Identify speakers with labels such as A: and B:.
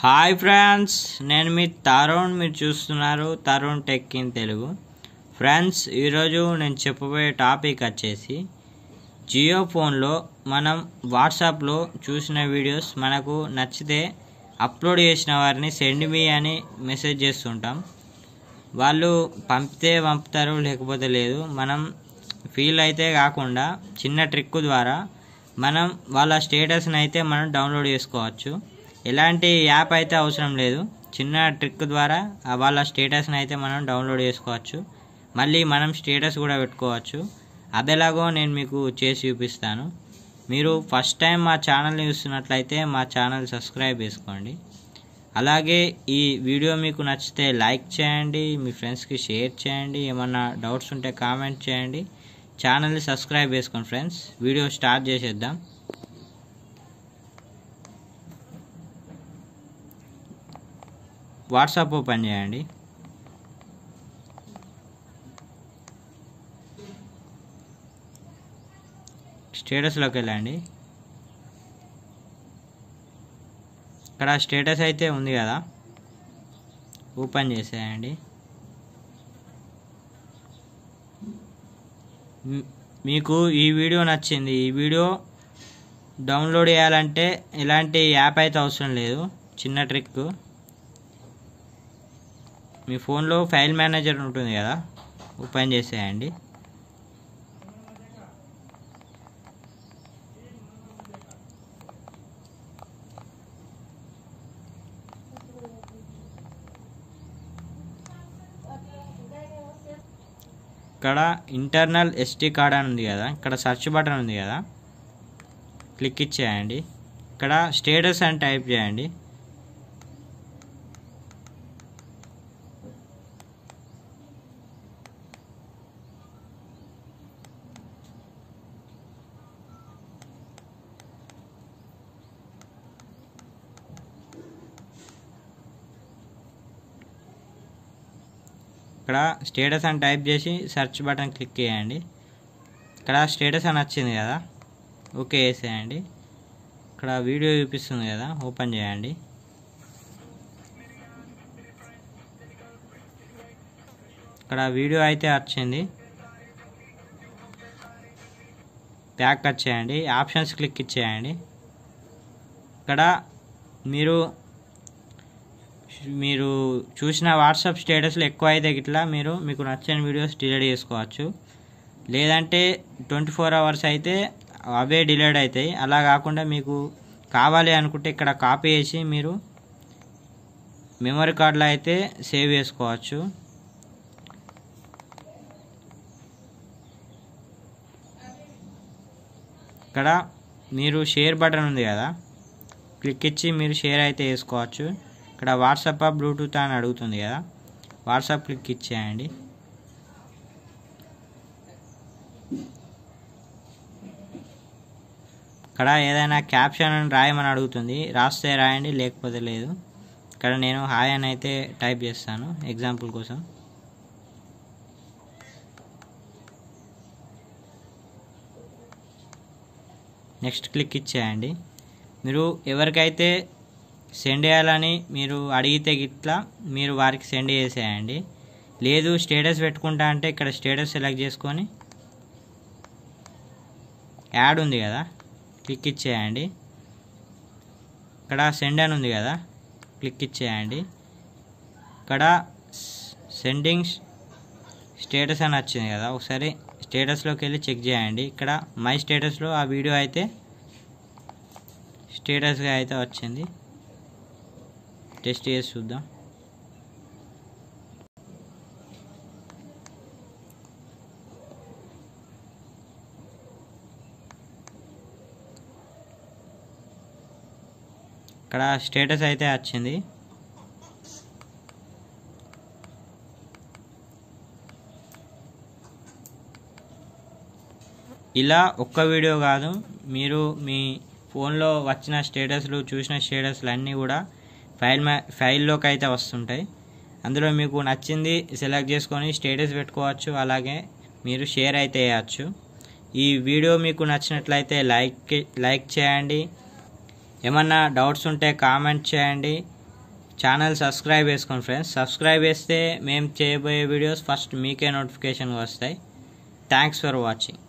A: hi friends నేను మీ తరుణ్ మీరు చూస్తున్నారు Tarun tech in Telugu friends ఈరోజు నేను చెప్పబోయే టాపిక్ వచ్చేసి జియో ఫోన్లో మనం వాట్సాప్లో చూసిన వీడియోస్ మనకు నచ్చితే అప్లోడ్ చేసిన వారిని సెండ్ మీ అని మెసేజ్ చేస్తుంటాం వాళ్ళు పంపితే పంపుతారు లేకపోతే లేదు మనం ఫీల్ అయితే కాకుండా చిన్న ట్రిక్ ద్వారా మనం వాళ్ళ స్టేటస్ని అయితే మనం డౌన్లోడ్ చేసుకోవచ్చు ఎలాంటి యాప్ అయితే అవసరం లేదు చిన్న ట్రిక్ ద్వారా ఆ వాళ్ళ స్టేటస్ని అయితే మనం డౌన్లోడ్ చేసుకోవచ్చు మళ్ళీ మనం స్టేటస్ కూడా పెట్టుకోవచ్చు అదేలాగో నేను మీకు చేసి చూపిస్తాను మీరు ఫస్ట్ టైం మా ఛానల్ని చూస్తున్నట్లయితే మా ఛానల్ సబ్స్క్రైబ్ చేసుకోండి అలాగే ఈ వీడియో మీకు నచ్చితే లైక్ చేయండి మీ ఫ్రెండ్స్కి షేర్ చేయండి ఏమన్నా డౌట్స్ ఉంటే కామెంట్ చేయండి ఛానల్ని సబ్స్క్రైబ్ చేసుకోండి ఫ్రెండ్స్ వీడియో స్టార్ట్ చేసేద్దాం వాట్సాప్ ఓపెన్ చేయండి స్టేటస్లోకి వెళ్ళండి ఇక్కడ స్టేటస్ అయితే ఉంది కదా ఓపెన్ చేసేయండి మీ- మీకు ఈ వీడియో నచ్చింది ఈ వీడియో డౌన్లోడ్ చేయాలంటే ఎలాంటి యాప్ అయితే అవసరం లేదు చిన్న ట్రిక్ మీ ఫోన్లో ఫైల్ మేనేజర్ ఉంటుంది కదా ఓపెన్ చేసేయండి ఇక్కడ ఇంటర్నల్ ఎస్టీ కార్డ్ అని ఉంది కదా ఇక్కడ సెర్చ్ బటన్ ఉంది కదా క్లిక్ ఇచ్చేయండి ఇక్కడ స్టేటస్ అని టైప్ చేయండి ఇక్కడ స్టేటస్ అని టైప్ చేసి సెర్చ్ బటన్ క్లిక్ చేయండి ఇక్కడ స్టేటస్ అని వచ్చింది కదా ఓకే వేసేయండి ఇక్కడ వీడియో చూపిస్తుంది కదా ఓపెన్ చేయండి ఇక్కడ వీడియో అయితే వచ్చింది బ్యాక్ వచ్చేయండి ఆప్షన్స్ క్లిక్ ఇచ్చేయండి ఇక్కడ మీరు మీరు చూసిన వాట్సాప్ స్టేటస్లో ఎక్కువ అయితే ఇట్లా మీరు మీకు నచ్చని వీడియోస్ డిలీట్ చేసుకోవచ్చు లేదంటే ట్వంటీ ఫోర్ అవర్స్ అయితే అవే డిలీట్ అవుతాయి అలా కాకుండా మీకు కావాలి అనుకుంటే ఇక్కడ కాపీ చేసి మీరు మెమరీ కార్డులో అయితే సేవ్ చేసుకోవచ్చు ఇక్కడ మీరు షేర్ బటన్ ఉంది కదా క్లిక్ ఇచ్చి మీరు షేర్ అయితే చేసుకోవచ్చు ఇక్కడ వాట్సాప్ బ్లూటూత్ అని అడుగుతుంది కదా వాట్సాప్ క్లిక్ ఇచ్చేయండి ఇక్కడ ఏదైనా క్యాప్షన్ అని రాయమని అడుగుతుంది రాస్తే రాయండి లేకపోతే లేదు ఇక్కడ నేను హాయ్ అని అయితే టైప్ చేస్తాను ఎగ్జాంపుల్ కోసం నెక్స్ట్ క్లిక్ ఇచ్చేయండి మీరు ఎవరికైతే సెండ్ చేయాలని మీరు అడిగితే గిట్లా మీరు వారికి సెండ్ చేసేయండి లేదు స్టేటస్ పెట్టుకుంటా అంటే ఇక్కడ స్టేటస్ సెలెక్ట్ చేసుకొని యాడ్ ఉంది కదా క్లిక్ ఇచ్చేయండి ఇక్కడ సెండ్ అని ఉంది కదా క్లిక్ ఇచ్చేయండి ఇక్కడ సెండింగ్ స్టేటస్ అని వచ్చింది కదా ఒకసారి స్టేటస్లోకి వెళ్ళి చెక్ చేయండి ఇక్కడ మై స్టేటస్లో ఆ వీడియో అయితే స్టేటస్గా అయితే వచ్చింది టెస్ట్ చేసి చూద్దాం ఇక్కడ స్టేటస్ అయితే వచ్చింది ఇలా ఒక్క వీడియో కాదు మీరు మీ ఫోన్లో వచ్చిన స్టేటస్లు చూసిన స్టేటస్లు అన్నీ కూడా ఫైల్ మ్యా ఫైల్లోకి అయితే వస్తుంటాయి అందులో మీకు నచ్చింది సెలెక్ట్ చేసుకొని స్టేటస్ పెట్టుకోవచ్చు అలాగే మీరు షేర్ అయితే చేయవచ్చు ఈ వీడియో మీకు నచ్చినట్లయితే లైక్ లైక్ చేయండి ఏమన్నా డౌట్స్ ఉంటే కామెంట్ చేయండి ఛానల్ సబ్స్క్రైబ్ చేసుకోండి ఫ్రెండ్స్ సబ్స్క్రైబ్ చేస్తే మేము చేయబోయే వీడియోస్ ఫస్ట్ మీకే నోటిఫికేషన్ వస్తాయి థ్యాంక్స్ ఫర్ వాచింగ్